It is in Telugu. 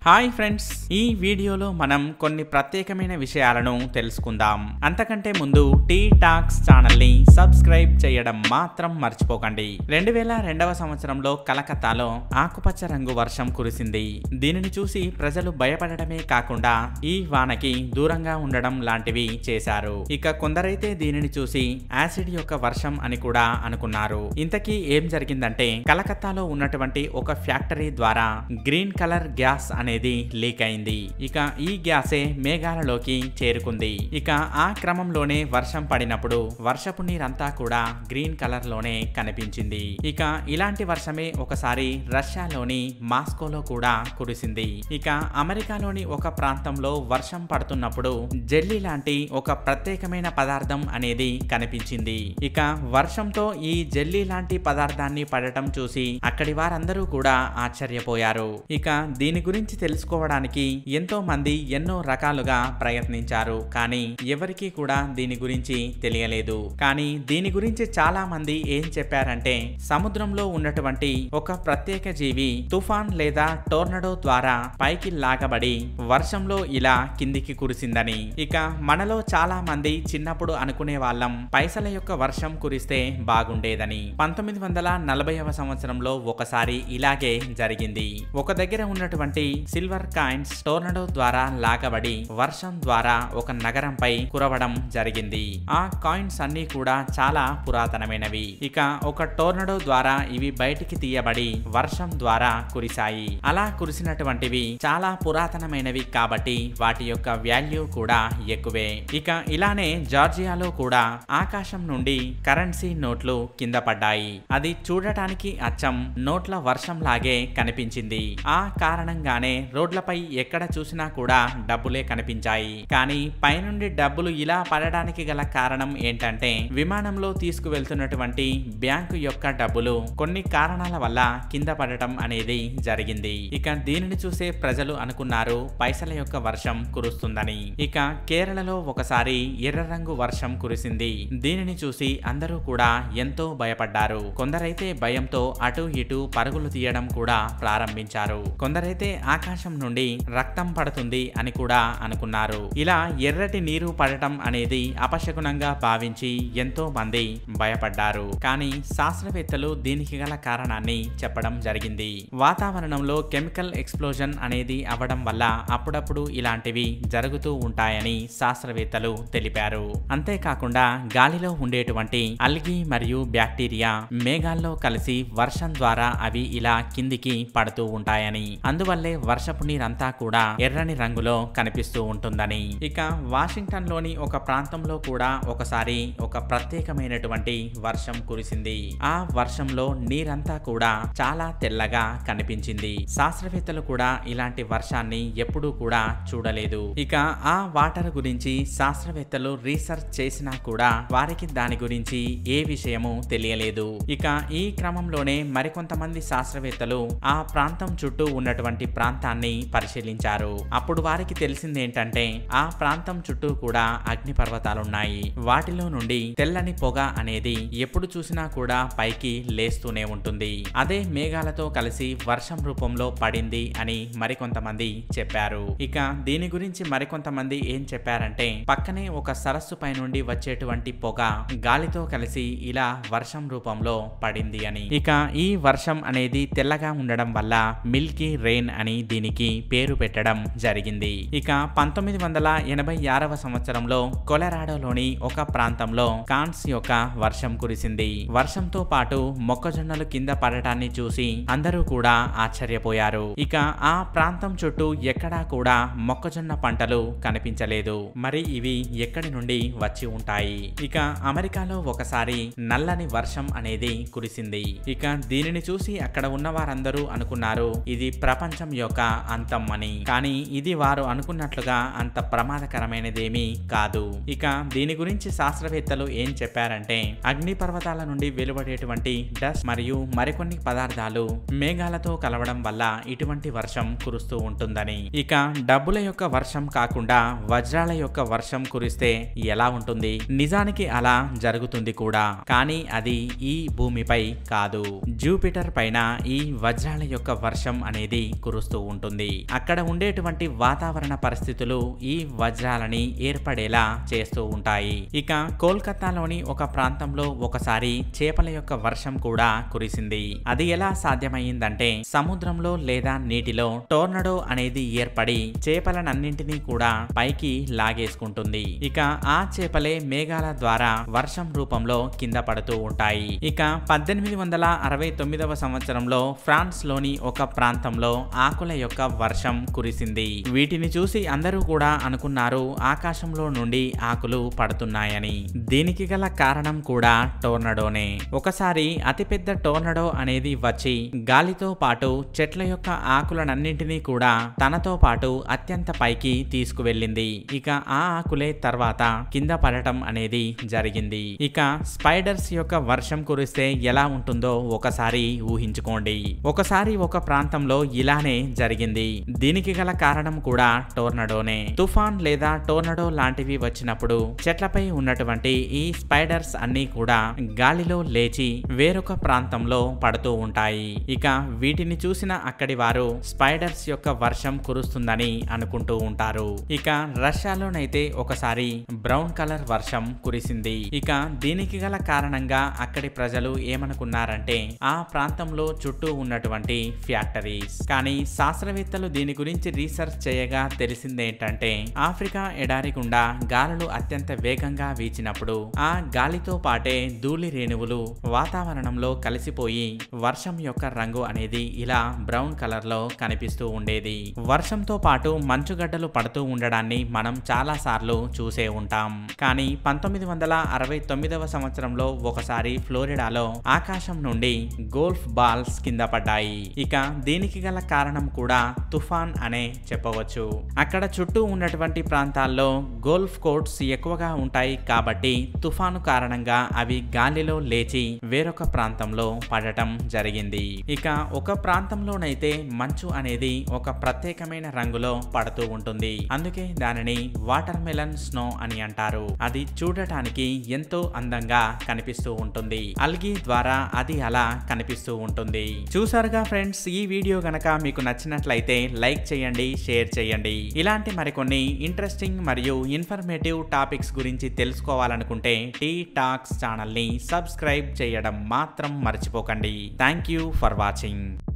హాయ్ ఫ్రెండ్స్ ఈ వీడియోలో మనం కొన్ని ప్రత్యేకమైన విషయాలను తెలుసుకుందాం అంతకంటే ముందు టీ టాక్స్ ఛానల్ ని సబ్స్క్రైబ్ చేయడం మాత్రం మర్చిపోకండి రెండు వేల రెండవ సంవత్సరంలో కలకత్తాలో ఆకుపచ్చ రంగు వర్షం కురిసింది దీనిని చూసి ప్రజలు భయపడటమే కాకుండా ఈ వానకి దూరంగా ఉండడం లాంటివి చేశారు ఇక కొందరైతే దీనిని చూసి యాసిడ్ యొక్క వర్షం అని కూడా అనుకున్నారు ఇంతకీ ఏం జరిగిందంటే కలకత్తాలో ఉన్నటువంటి ఒక ఫ్యాక్టరీ ద్వారా గ్రీన్ కలర్ గ్యాస్ అనేది లీక్ అయింది ఇక ఈ గ్యాసే మేఘాలలోకి చేరుకుంది ఇక ఆ క్రమంలోనే వర్షం పడినప్పుడు వర్షపు నీరంతా కూడా గ్రీన్ కలర్ లోనే కనిపించింది ఇక ఇలాంటి వర్షమే ఒకసారి రష్యాలోని మాస్కోలో కూడా కురిసింది ఇక అమెరికాలోని ఒక ప్రాంతంలో వర్షం పడుతున్నప్పుడు జెల్లీ లాంటి ఒక ప్రత్యేకమైన పదార్థం అనేది కనిపించింది ఇక వర్షంతో ఈ జెల్లీ లాంటి పదార్థాన్ని పడటం చూసి అక్కడి వారందరూ కూడా ఆశ్చర్యపోయారు ఇక దీని గురించి తెలుసుకోవడానికి ఎంతో మంది ఎన్నో రకాలుగా ప్రయత్నించారు కానీ ఎవరికీ కూడా దీని గురించి తెలియలేదు కానీ దీని గురించి చాలా మంది ఏం చెప్పారంటే సముద్రంలో ఉన్నటువంటి ఒక ప్రత్యేక జీవి తుఫాన్ లేదా టోర్నడో ద్వారా పైకి లాగబడి వర్షంలో ఇలా కిందికి కురిసిందని ఇక మనలో చాలా మంది చిన్నప్పుడు అనుకునే వాళ్ళం పైసల యొక్క వర్షం కురిస్తే బాగుండేదని పంతొమ్మిది వందల నలభైవ సంవత్సరంలో ఒకసారి ఇలాగే జరిగింది ఒక దగ్గర ఉన్నటువంటి సిల్వర్ కాయిన్స్ టోర్నడో ద్వారా లాగబడి వర్షం ద్వారా ఒక నగరంపై కురవడం జరిగింది ఆ కాయిన్స్ అన్ని కూడా చాలా పురాతనమైనవి ఇక ఒక టోర్నడో ద్వారా ఇవి బయటికి తీయబడి వర్షం ద్వారా కురిశాయి అలా కురిసినటువంటివి చాలా పురాతనమైనవి కాబట్టి వాటి యొక్క వాల్యూ కూడా ఎక్కువే ఇక ఇలానే జార్జియాలో కూడా ఆకాశం నుండి కరెన్సీ నోట్లు కింద పడ్డాయి అది చూడటానికి అచ్చం నోట్ల వర్షం లాగే కనిపించింది ఆ కారణంగానే రోడ్లపై ఎక్కడ చూసినా కూడా డబ్బులే కనిపించాయి కానీ పైనుండి డబ్బులు ఇలా పడడానికి గల కారణం ఏంటంటే విమానంలో తీసుకువెళ్తున్నటువంటి బ్యాంకు యొక్క డబ్బులు కొన్ని కారణాల వల్ల కింద పడటం అనేది జరిగింది ఇక దీనిని చూసే ప్రజలు అనుకున్నారు పైసల యొక్క వర్షం కురుస్తుందని ఇక కేరళలో ఒకసారి ఎర్ర రంగు వర్షం కురిసింది దీనిని చూసి అందరూ కూడా ఎంతో భయపడ్డారు కొందరైతే భయంతో అటు ఇటు పరుగులు తీయడం కూడా ప్రారంభించారు కొందరైతే ఆకాశం నుండి రక్తం పడుతుంది అని కూడా అనుకున్నారు ఇలా ఎర్రటి నీరు పడటం అనేది అపశకునంగా భావించి ఎంతో మంది భయపడ్డారు కానీ శాస్త్రవేత్తలు దీనికి గల కారణాన్ని చెప్పడం జరిగింది వాతావరణంలో కెమికల్ ఎక్స్ప్లోజన్ అనేది అవడం వల్ల అప్పుడప్పుడు ఇలాంటివి జరుగుతూ ఉంటాయని శాస్త్రవేత్తలు తెలిపారు అంతేకాకుండా గాలిలో ఉండేటువంటి అల్గి మరియు బ్యాక్టీరియా మేఘాల్లో కలిసి వర్షం ద్వారా అవి ఇలా కిందికి పడుతూ ఉంటాయని అందువల్లే వర్షపు నీరంతా కూడా ఎర్రని రంగులో కనిపిస్తూ ఉంటుందని ఇక వాషింగ్టన్ లోని ఒక ప్రాంతంలో కూడా ఒకసారి ఒక ప్రత్యేకమైనటువంటి వర్షం కురిసింది ఆ వర్షంలో నీరంతా కూడా చాలా తెల్లగా కనిపించింది శాస్త్రవేత్తలు కూడా ఇలాంటి వర్షాన్ని ఎప్పుడూ కూడా చూడలేదు ఇక ఆ వాటర్ గురించి శాస్త్రవేత్తలు రీసెర్చ్ చేసినా కూడా వారికి దాని గురించి ఏ విషయము తెలియలేదు ఇక ఈ క్రమంలోనే మరికొంతమంది శాస్త్రవేత్తలు ఆ ప్రాంతం చుట్టూ ఉన్నటువంటి ప్రాంతాన్ని పరిశీలించారు అప్పుడు వారికి తెలిసిందేంటంటే ఆ ప్రాంతం చుట్టూ కూడా అగ్నిపర్వతాలున్నాయి వాటిలో నుండి తెల్లని పొగ అనేది ఎప్పుడు చూసినా కూడా పైకి లేస్తూనే ఉంటుంది అదే మేఘాలతో కలిసి వర్షం రూపంలో పడింది అని మరికొంతమంది చెప్పారు ఇక దీని గురించి మరికొంతమంది ఏం చెప్పారంటే పక్కనే ఒక సరస్సు పై నుండి వచ్చేటువంటి పొగ గాలితో కలిసి ఇలా వర్షం రూపంలో పడింది అని ఇక ఈ వర్షం అనేది తెల్లగా ఉండడం వల్ల మిల్కీ రెయిన్ అని దీనికి పేరు పెట్టడం జరిగింది ఇక పంతొమ్మిది వందల ఎనభై ఆరవ సంవత్సరంలో కొలరాడోలోని ఒక ప్రాంతంలో కాన్స్ యొక్క వర్షం కురిసింది వర్షంతో పాటు మొక్కజొన్నలు కింద పడటాన్ని చూసి అందరూ కూడా ఆశ్చర్యపోయారు ఇక ఆ ప్రాంతం చుట్టూ ఎక్కడా కూడా మొక్కజొన్న పంటలు కనిపించలేదు మరి ఇవి ఎక్కడి నుండి వచ్చి ఉంటాయి ఇక అమెరికాలో ఒకసారి నల్లని వర్షం అనేది కురిసింది ఇక దీనిని చూసి అక్కడ ఉన్న వారందరూ అనుకున్నారు ఇది ప్రపంచం యొక్క అంతం అని కానీ ఇది వారు అనుకున్నట్లుగా అంత ప్రమాదకరమైనదేమీ కాదు ఇక దీని గురించి శాస్త్రవేత్తలు ఏం చెప్పారంటే అగ్ని పర్వతాల నుండి వెలువడేటువంటి డస్ట్ మరియు మరికొన్ని పదార్థాలు మేఘాలతో కలవడం వల్ల ఇటువంటి వర్షం కురుస్తూ ఉంటుందని ఇక డబ్బుల యొక్క వర్షం కాకుండా వజ్రాల యొక్క వర్షం కురిస్తే ఎలా ఉంటుంది నిజానికి అలా జరుగుతుంది కూడా కానీ అది ఈ భూమిపై కాదు జూపిటర్ పైన ఈ వజ్రాల యొక్క వర్షం అనేది కురుస్తూ ఉంటుంది అక్కడ ఉండేటువంటి వాతావరణ పరిస్థితులు ఈ వజ్రాలని ఏర్పడేలా చేస్తూ ఉంటాయి ఇక కోల్కతాలోని ఒక ప్రాంతంలో ఒకసారి చేపల యొక్క వర్షం కూడా కురిసింది అది ఎలా సాధ్యమైందంటే సముద్రంలో లేదా నీటిలో టోర్నడో అనేది ఏర్పడి చేపలనన్నింటినీ కూడా పైకి లాగేసుకుంటుంది ఇక ఆ చేపలే మేఘాల ద్వారా వర్షం రూపంలో కింద పడుతూ ఉంటాయి ఇక పద్దెనిమిది వందల అరవై తొమ్మిదవ సంవత్సరంలో ఫ్రాన్స్ లోని ఒక ప్రాంతంలో ఆకుల యొక్క వర్షం కురిసింది వీటిని చూసి అందరూ కూడా అనుకున్నారు ఆకాశంలో నుండి ఆకులు పడుతున్నాయని దీనికి గల కారణం కూడా టోర్నడోనే ఒకసారి అతిపెద్ద టోర్నడో అనేది వచ్చి గాలితో పాటు చెట్ల యొక్క ఆకులనన్నింటినీ కూడా తనతో పాటు అత్యంత పైకి తీసుకువెళ్ళింది ఇక ఆ ఆకులే తర్వాత కింద పడటం అనేది జరిగింది ఇక స్పైడర్స్ యొక్క వర్షం కురిస్తే ఎలా ఉంటుందో ఒకసారి ఊహించుకోండి ఒకసారి ఒక ప్రాంతంలో ఇలానే జరిగింది దీనికి గల కారణం కూడా టోర్నడోనే తుఫాన్ లేదా టోర్నడో లాంటివి వచ్చినప్పుడు చెట్లపై ఉన్నటువంటి ఈ స్పైడర్స్ అన్ని కూడా గాలిలో లేచి వేరొక ప్రాంతంలో పడుతూ ఉంటాయి ఇక వీటిని చూసిన అక్కడి వారు స్పైడర్స్ యొక్క వర్షం కురుస్తుందని అనుకుంటూ ఉంటారు ఇక రష్యాలోనైతే ఒకసారి బ్రౌన్ కలర్ వర్షం కురిసింది ఇక దీనికి గల కారణంగా అక్కడి ప్రజలు ఏమనుకున్నారంటే ఆ ప్రాంతంలో చుట్టూ ఉన్నటువంటి ఫ్యాక్టరీస్ కానీ శాస్త్రవేత్తలు దీని గురించి రీసెర్చ్ చేయగా తెలిసిందేంటంటే ఆఫ్రికా ఎడారి గుండా గాలులు అత్యంత వేగంగా వీచినప్పుడు ఆ గాలితో పాటే ధూళి రేణువులు వాతావరణంలో కలిసిపోయి వర్షం యొక్క రంగు అనేది ఇలా బ్రౌన్ కలర్ లో కనిపిస్తూ ఉండేది వర్షంతో పాటు మంచుగడ్డలు పడుతూ ఉండడాన్ని మనం చాలా సార్లు చూసే ఉంటాం కానీ పంతొమ్మిది వందల అరవై తొమ్మిదవ సంవత్సరంలో ఒకసారి ఫ్లోరిడాలో ఆకాశం నుండి గోల్ఫ్ బాల్స్ కింద పడ్డాయి ఇక దీనికి గల కారణం కూడా తుఫాన్ అనే చెప్పవచ్చు అక్కడ చుట్టూ ఉన్నటువంటి ప్రాంతాల్లో గోల్ఫ్ కోర్ట్స్ ఎక్కువగా ఉంటాయి కాబట్టి తుఫాను కారణంగా అవి గాలిలో లేచి వేరొక ప్రాంతంలో పడటం జరిగింది ఇక ఒక ప్రాంతంలోనైతే మంచు అనేది ఒక ప్రత్యేకమైన రంగులో పడుతూ ఉంటుంది అందుకే దానిని వాటర్ మెలన్ స్నో అని అంటారు అది చూడటానికి ఎంతో అందంగా కనిపిస్తూ ఉంటుంది అల్గి ద్వారా అది అలా కనిపిస్తూ ఉంటుంది చూసారుగా ఫ్రెండ్స్ ఈ వీడియో గనక మీకు నచ్చినట్లయితే లైక్ చేయండి షేర్ చేయండి ఇలాంటి మరికొన్ని ఇంట్రెస్టింగ్ మరియు ఇన్ఫర్మేటివ్ టాపిక్స్ గురించి తెలుసుకోవాలనుకుంటే టీ టాక్స్ ఛానల్ని సబ్స్క్రైబ్ చేయడం మాత్రం మర్చిపోకండి థ్యాంక్ యూ ఫర్ వాచింగ్